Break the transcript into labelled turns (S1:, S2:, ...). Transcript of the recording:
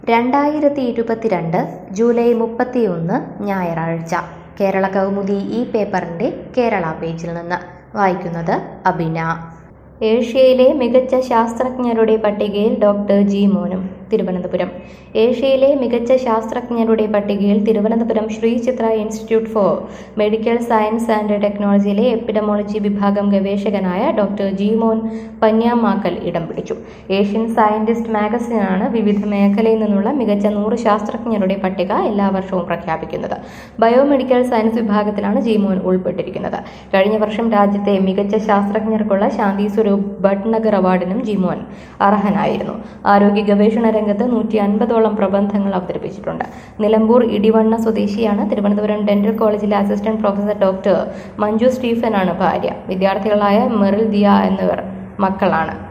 S1: രണ്ടായിരത്തി ഇരുപത്തിരണ്ട് ജൂലൈ മുപ്പത്തിയൊന്ന് ഞായറാഴ്ച കേരള കൗമുദി ഈ പേപ്പറിൻ്റെ കേരള പേജിൽ നിന്ന് വായിക്കുന്നത് അബിന ഏഷ്യയിലെ മികച്ച ശാസ്ത്രജ്ഞരുടെ പട്ടികയിൽ ഡോക്ടർ ജി മോനും തിരുവനന്തപുരം ഏഷ്യയിലെ മികച്ച ശാസ്ത്രജ്ഞരുടെ പട്ടികയിൽ Thiruvananthapuram Sree Chitra institute for medical science and ടെക്നോളജിയിലെ എപ്പിഡമോളജി വിഭാഗം ഗവേഷകനായ ഡോക്ടർ ജി മോൻ പന്യാമാക്കൽ ഇടം പിടിച്ചു ഏഷ്യൻ സയന്റിസ്റ്റ് മാഗസിനാണ് വിവിധ മേഖലയിൽ നിന്നുള്ള മികച്ച നൂറ് ശാസ്ത്രജ്ഞരുടെ പട്ടിക എല്ലാ വർഷവും പ്രഖ്യാപിക്കുന്നത് ബയോമെഡിക്കൽ സയൻസ് വിഭാഗത്തിലാണ് ജി മോൻ ഉൾപ്പെട്ടിരിക്കുന്നത് കഴിഞ്ഞ വർഷം രാജ്യത്തെ മികച്ച ശാസ്ത്രജ്ഞർക്കുള്ള ശാന്തി സ്വരൂപ് ഭട്നഗർ അവാർഡിനും ജിമോൻ അർഹനായിരുന്നു ആരോഗ്യ ഗവേഷണ രംഗത്ത് നൂറ്റി അൻപതോളം പ്രബന്ധങ്ങൾ അവതരിപ്പിച്ചിട്ടുണ്ട് നിലമ്പൂർ ഇടിവണ്ണ സ്വദേശിയാണ് തിരുവനന്തപുരം ഡെന്റൽ കോളേജിലെ അസിസ്റ്റന്റ് പ്രൊഫസർ ഡോക്ടർ മഞ്ജു സ്റ്റീഫനാണ് ഭാര്യ വിദ്യാർത്ഥികളായ മെറിൽ ദിയ എന്നിവർ മക്കളാണ്